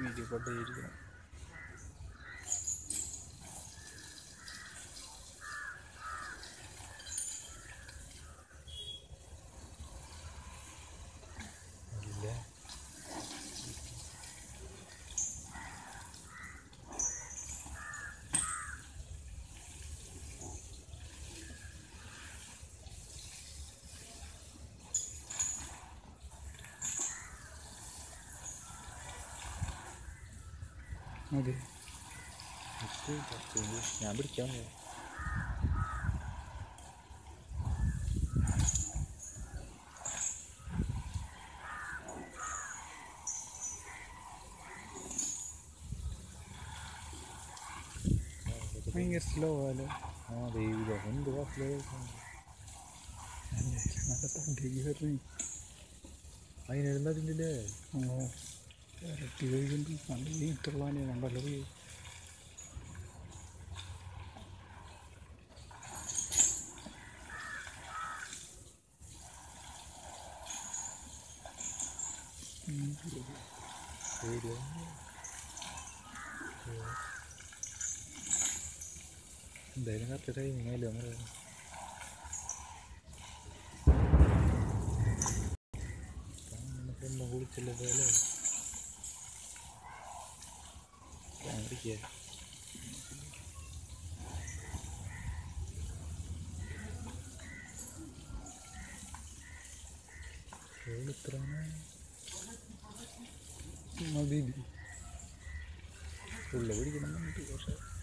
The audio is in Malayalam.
വീഡിയോ കൊണ്ടേയിരിക്കണം ഇല്ല അതെ ഇത് പത്ത് മിനിറ്റ്. ഞാൻ പിടിക്കാൻ പോവാ. ഭയങ്കര സ്ലോ അല്ലേ ആ ദൈവം എന്തുവാ സ്ലോ നല്ല തണ്ടേക്ക് കയറി അതിനെഴുന്നതിൻ്റെ ഓ ഇരട്ടി കഴിക്കുമ്പോൾ നല്ല നീറ്റുള്ളതിനെ കണ്ടല്ലോ പോയി എന്തായാലും കറക്റ്റ് ടൈമിങ് ആയില്ലോ നമ്മൾ നമുക്ക് കുളിച്ചല്ലോ പോലെ ഞാൻ പിടിക്കുക ഇത്രയാണ് മതി ഉള്ള പിടിക്കണം എന്നിട്ട് പക്ഷേ